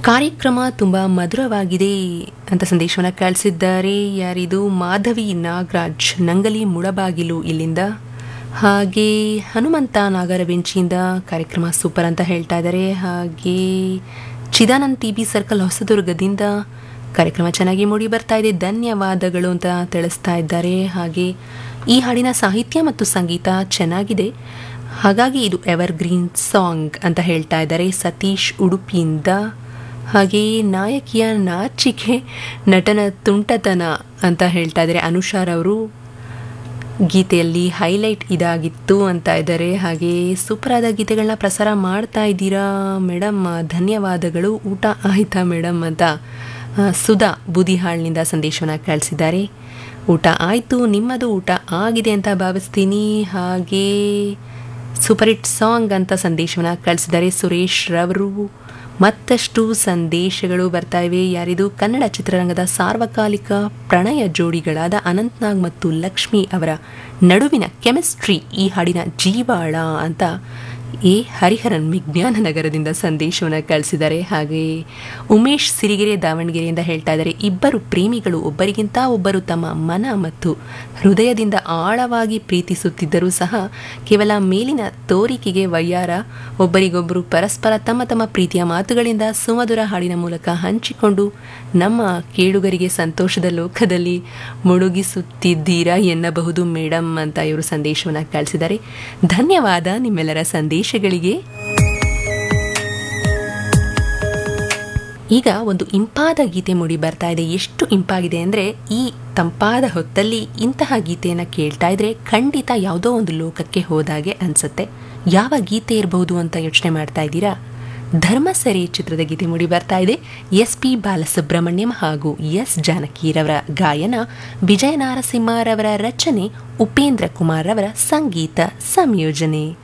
ಕಾರ್ಯಕ್ರಮ ತುಂಬ ಮಧುರವಾಗಿದೆ ಅಂತ ಸಂದೇಶವನ್ನು ಕಳಿಸಿದ್ದಾರೆ ಯಾರಿದು ಮಾಧವಿ ನಾಗರಾಜ್ ನಂಗಲಿ ಮುಳಬಾಗಿಲು ಇಲ್ಲಿಂದ ಹಾಗೆ ಹನುಮಂತ ನಾಗರಬೆಂಚಿಯಿಂದ ಕಾರ್ಯಕ್ರಮ ಸೂಪರ್ ಅಂತ ಹೇಳ್ತಾ ಇದ್ದಾರೆ ಹಾಗೆ ಚಿದಾನಂದ್ ಟಿ ಬಿ ಸರ್ಕಲ್ ಹೊಸದುರ್ಗದಿಂದ ಕಾರ್ಯಕ್ರಮ ಚೆನ್ನಾಗಿ ಮೂಡಿ ಬರ್ತಾ ಇದೆ ಧನ್ಯವಾದಗಳು ಅಂತ ತಿಳಿಸ್ತಾ ಇದ್ದಾರೆ ಹಾಗೆ ಈ ಹಾಡಿನ ಸಾಹಿತ್ಯ ಮತ್ತು ಸಂಗೀತ ಚೆನ್ನಾಗಿದೆ ಹಾಗಾಗಿ ಇದು ಎವರ್ ಗ್ರೀನ್ ಸಾಂಗ್ ಅಂತ ಹೇಳ್ತಾ ಇದ್ದಾರೆ ಸತೀಶ್ ಉಡುಪಿಯಿಂದ ಹಾಗೆ ನಾಯಕಿಯ ನಾಚಿಕೆ ನಟನ ತುಂಟತನ ಅಂತ ಹೇಳ್ತಾ ಇದ್ದಾರೆ ಅನುಷಾರ್ ಅವರು ಗೀತೆಯಲ್ಲಿ ಹೈಲೈಟ್ ಇದಾಗಿತ್ತು ಅಂತ ಇದ್ದಾರೆ ಹಾಗೆ ಸೂಪರ್ ಆದ ಗೀತೆಗಳನ್ನ ಪ್ರಸಾರ ಮಾಡ್ತಾ ಇದ್ದೀರಾ ಮೇಡಮ್ ಧನ್ಯವಾದಗಳು ಊಟ ಆಯ್ತಾ ಮೇಡಮ್ ಅಂತ ಆ, ಸುಧಾ ಬೂದಿಹಾಳ್ನಿಂದ ಸಂದೇಶವನ್ನು ಕಳಿಸಿದ್ದಾರೆ ಊಟ ಆಯಿತು ನಿಮ್ಮದು ಊಟ ಆಗಿದೆ ಅಂತ ಭಾವಿಸ್ತೀನಿ ಹಾಗೆ ಸೂಪರ್ ಹಿಟ್ ಸಾಂಗ್ ಅಂತ ಸಂದೇಶವನ್ನು ಕಳಿಸಿದ್ದಾರೆ ಸುರೇಶ್ ರವರು ಮತ್ತಷ್ಟು ಸಂದೇಶಗಳು ಬರ್ತಾ ಇವೆ ಯಾರಿದು ಕನ್ನಡ ಚಿತ್ರರಂಗದ ಸಾರ್ವಕಾಲಿಕ ಪ್ರಣಯ ಜೋಡಿಗಳಾದ ಅನಂತ್ನಾಗ್ ಮತ್ತು ಲಕ್ಷ್ಮಿ ಅವರ ನಡುವಿನ ಕೆಮಿಸ್ಟ್ರಿ ಈ ಹಾಡಿನ ಜೀವಾಳ ಅಂತ ಎ ಹರಿಹರನ್ ವಿಜ್ಞಾನ ನಗರದಿಂದ ಸಂದೇಶವನ್ನು ಕಳಿಸಿದ್ದಾರೆ ಹಾಗೆ ಉಮೇಶ್ ಸಿರಿಗೆರೆ ದಾವಣಗೆರೆಯಿಂದ ಹೇಳ್ತಾ ಇದ್ದಾರೆ ಇಬ್ಬರು ಪ್ರೇಮಿಗಳು ಒಬ್ಬರಿಗಿಂತ ಒಬ್ಬರು ತಮ್ಮ ಮನ ಮತ್ತು ಹೃದಯದಿಂದ ಆಳವಾಗಿ ಪ್ರೀತಿಸುತ್ತಿದ್ದರೂ ಸಹ ಕೇವಲ ಮೇಲಿನ ತೋರಿಕೆಗೆ ವಯ್ಯಾರ ಒಬ್ಬರಿಗೊಬ್ಬರು ಪರಸ್ಪರ ತಮ್ಮ ತಮ್ಮ ಪ್ರೀತಿಯ ಮಾತುಗಳಿಂದ ಸುಮಧುರ ಹಾಡಿನ ಮೂಲಕ ಹಂಚಿಕೊಂಡು ನಮ್ಮ ಕೇಳುಗರಿಗೆ ಸಂತೋಷದ ಲೋಕದಲ್ಲಿ ಮುಳುಗಿಸುತ್ತಿದ್ದೀರಾ ಎನ್ನಬಹುದು ಮೇಡಮ್ ಅಂತ ಇವರು ಸಂದೇಶವನ್ನು ಕಳಿಸಿದ್ದಾರೆ ಧನ್ಯವಾದ ನಿಮ್ಮೆಲ್ಲರ ಸಂದೇಶಗಳಿಗೆ ಈಗ ಒಂದು ಇಂಪಾದ ಗೀತೆ ಮೂಡಿ ಬರ್ತಾ ಇದೆ ಎಷ್ಟು ಇಂಪಾಗಿದೆ ಅಂದರೆ ಈ ತಂಪಾದ ಹೊತ್ತಲ್ಲಿ ಇಂತಹ ಗೀತೆಯನ್ನು ಕೇಳ್ತಾ ಇದ್ರೆ ಖಂಡಿತ ಯಾವುದೋ ಒಂದು ಲೋಕಕ್ಕೆ ಹೋದಾಗೆ ಅನ್ಸುತ್ತೆ ಯಾವ ಗೀತೆ ಇರಬಹುದು ಅಂತ ಯೋಚನೆ ಮಾಡ್ತಾ ಇದ್ದೀರಾ ಧರ್ಮಸರಿ ಚಿತ್ರದ ಗೀತೆ ಮೂಡಿ ಬರ್ತಾ ಇದೆ ಎಸ್ ಪಿ ಬಾಲಸುಬ್ರಹ್ಮಣ್ಯಂ ಹಾಗೂ ಎಸ್ ಜಾನಕಿರವರ ಗಾಯನ ವಿಜಯ ನಾರಸಿಂಹರವರ ರಚನೆ ಉಪೇಂದ್ರ ಕುಮಾರ್ ಅವರ ಸಂಗೀತ ಸಂಯೋಜನೆ